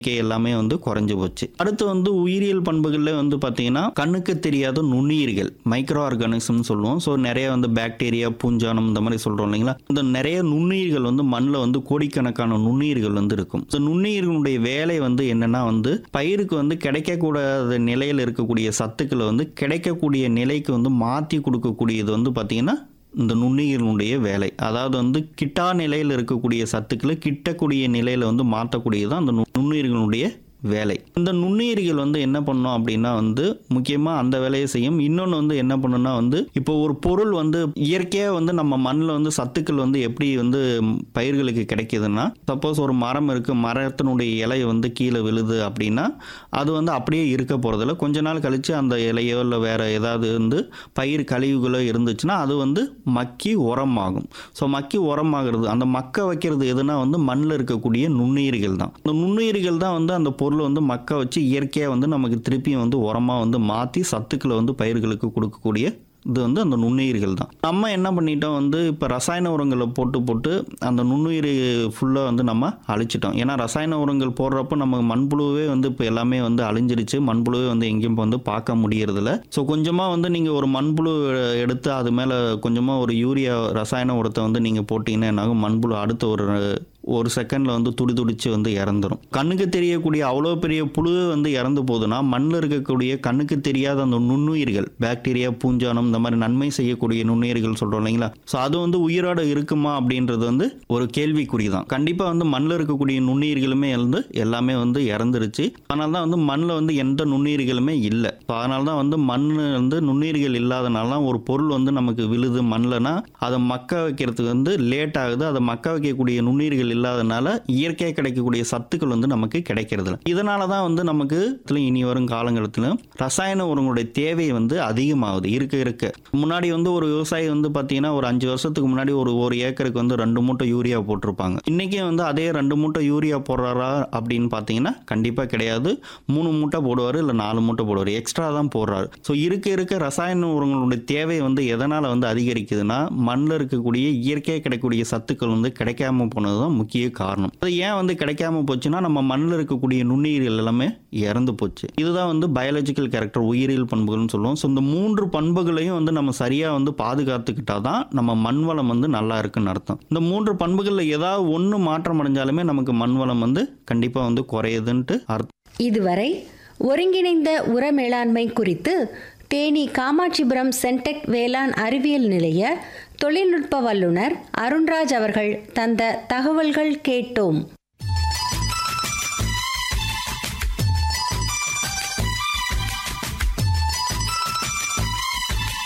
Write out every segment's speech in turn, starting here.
K எல்லாமே வந்து குறைஞ்சு போச்சு அடுத்து வந்து உயிரியல் பண்புகளில் வந்து பார்த்தீங்கன்னா கண்ணுக்கு தெரியாத நுண்ணுயிர்கள் மைக்ரோ ஆர்கானிசம்னு சொல்லுவோம் ஸோ நிறைய வந்து பாக்டீரியா பூஞ்சானம் இந்த மாதிரி சொல்கிறோம் இல்லைங்களா இந்த நிறைய நுண்ணுயிர்கள் வந்து மண்ணில் வந்து கோடிக்கணக்கான நுண்ணுயிர்கள் வந்து இருக்கும் ஸோ நுண்ணுயிர்களுடைய வேலை வந்து என்னன்னா வந்து பயிருக்கு வந்து கிடைக்கக்கூடாத நிலையில் இருக்கக்கூடிய சத்துக்களை வந்து கிடைக்கக்கூடிய நிலைக்கு வந்து மாற்றி கொடுக்கக்கூடியது வந்து பார்த்தீங்கன்னா இந்த நுண்ணுயிர்களுடைய வேலை அதாவது வந்து கிட்டா நிலையில் இருக்கக்கூடிய சத்துக்களை கிட்டக்கூடிய நிலையில் வந்து மாற்றக்கூடியது தான் அந்த நு- நுண்ணுயிர்களுடைய வேலை இந்த நுண்ணுயிர்கள் வந்து என்ன பண்ணோம் அப்படின்னா வந்து முக்கியமாக அந்த வேலையை செய்யும் இன்னொன்று வந்து என்ன பண்ணுன்னா வந்து இப்போ ஒரு பொருள் வந்து இயற்கையாக வந்து நம்ம மண்ணில் வந்து சத்துக்கள் வந்து எப்படி வந்து பயிர்களுக்கு கிடைக்குதுன்னா சப்போஸ் ஒரு மரம் இருக்கு மரத்தினுடைய இலை வந்து கீழே விழுது அப்படின்னா அது வந்து அப்படியே இருக்க போகிறதில்ல கொஞ்ச நாள் கழித்து அந்த இலையோ இல்லை வேற ஏதாவது வந்து பயிர் கழிவுகளோ இருந்துச்சுன்னா அது வந்து மக்கி உரமாகும் ஸோ மக்கி உரமாகிறது அந்த மக்க வைக்கிறது எதுனா வந்து மண்ணில் இருக்கக்கூடிய நுண்ணுயிர்கள் தான் இந்த நுண்ணுயிர்கள் தான் வந்து அந்த பொருளை வந்து மக்க வச்சு இயற்கையாக வந்து நமக்கு திருப்பியும் வந்து உரமாக வந்து மாற்றி சத்துக்களை வந்து பயிர்களுக்கு கொடுக்கக்கூடிய இது வந்து அந்த நுண்ணுயிர்கள் தான் நம்ம என்ன பண்ணிட்டோம் வந்து இப்போ ரசாயன உரங்களை போட்டு போட்டு அந்த நுண்ணுயிர் ஃபுல்லாக வந்து நம்ம அழிச்சிட்டோம் ஏன்னா ரசாயன உரங்கள் போடுறப்ப நம்ம மண்புழுவே வந்து இப்போ எல்லாமே வந்து அழிஞ்சிருச்சு மண்புழுவே வந்து எங்கேயும் இப்போ வந்து பார்க்க முடியறதில்ல ஸோ கொஞ்சமாக வந்து நீங்கள் ஒரு மண்புழு எடுத்து அது மேலே கொஞ்சமாக ஒரு யூரியா ரசாயன உரத்தை வந்து நீங்கள் போட்டிங்கன்னா என்னாகும் மண்புழு அடுத்த ஒரு ஒரு செகண்டில் வந்து துடி துடிச்சு வந்து இறந்துரும் கண்ணுக்கு தெரியக்கூடிய அவ்வளோ பெரிய புழு வந்து இறந்து போகுதுன்னா மண்ணில் இருக்கக்கூடிய கண்ணுக்கு தெரியாத அந்த நுண்ணுயிர்கள் பாக்டீரியா பூஞ்சானம் இந்த மாதிரி நன்மை செய்யக்கூடிய நுண்ணுயிர்கள் சொல்கிறோம் இல்லைங்களா ஸோ அது வந்து உயிரோட இருக்குமா அப்படின்றது வந்து ஒரு கேள்விக்குறி தான் கண்டிப்பாக வந்து மண்ணில் இருக்கக்கூடிய நுண்ணுயிர்களுமே வந்து எல்லாமே வந்து இறந்துருச்சு அதனால தான் வந்து மண்ணில் வந்து எந்த நுண்ணுயிர்களுமே இல்லை ஸோ அதனால தான் வந்து மண் வந்து நுண்ணுயிர்கள் இல்லாதனால தான் ஒரு பொருள் வந்து நமக்கு விழுது மண்ணில்னா அதை மக்க வைக்கிறதுக்கு வந்து லேட் ஆகுது அதை மக்க வைக்கக்கூடிய நுண்ணுயிர்கள் இல்லாதனால இயற்கையாக கிடைக்கக்கூடிய சத்துக்கள் வந்து நமக்கு கிடைக்கிறது இல்லை இதனால தான் வந்து நமக்கு இனி வரும் காலங்கலத்திலும் ரசாயன உரங்களுடைய தேவை வந்து அதிகமாகுது இருக்க இருக்க முன்னாடி வந்து ஒரு விவசாயி வந்து பார்த்தீங்கன்னா ஒரு அஞ்சு வருஷத்துக்கு முன்னாடி ஒரு ஒரு ஏக்கருக்கு வந்து ரெண்டு மூட்டை யூரியா போட்டிருப்பாங்க இன்னைக்கே வந்து அதே ரெண்டு மூட்டை யூரியா போடுறாரா அப்படின்னு பார்த்தீங்கன்னா கண்டிப்பாக கிடையாது மூணு மூட்டை போடுவார் இல்லை நாலு மூட்டை போடுவார் எக்ஸ்ட்ரா தான் போடுறாரு ஸோ இருக்க இருக்க ரசாயன உரங்களுடைய தேவை வந்து எதனால் வந்து அதிகரிக்குதுன்னா மண்ணில் இருக்கக்கூடிய இயற்கையாக கிடைக்கக்கூடிய சத்துக்கள் வந்து கிடைக்காம போனது தான் முக்கிய காரணம் அது ஏன் வந்து கிடைக்காம போச்சுன்னா நம்ம மண்ணில் இருக்கக்கூடிய நுண்ணுயிர்கள் எல்லாமே இறந்து போச்சு இதுதான் வந்து பயாலஜிக்கல் கேரக்டர் உயிரியல் பண்புகள்னு சொல்லுவோம் ஸோ இந்த மூன்று பண்புகளையும் வந்து நம்ம சரியாக வந்து பாதுகாத்துக்கிட்டா தான் நம்ம மண் வளம் வந்து நல்லா இருக்குன்னு அர்த்தம் இந்த மூன்று பண்புகளில் ஏதாவது ஒன்று மாற்றம் அடைஞ்சாலுமே நமக்கு மண் வளம் வந்து கண்டிப்பாக வந்து குறையுதுன்ட்டு அர்த்தம் இதுவரை ஒருங்கிணைந்த உர மேலாண்மை குறித்து தேனி காமாட்சிபுரம் சென்டெக் வேளாண் அறிவியல் நிலைய தொழில்நுட்ப வல்லுநர் அருண்ராஜ் அவர்கள் தந்த தகவல்கள் கேட்டோம்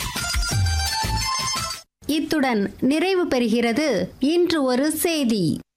இத்துடன் நிறைவு பெறுகிறது இன்று ஒரு செய்தி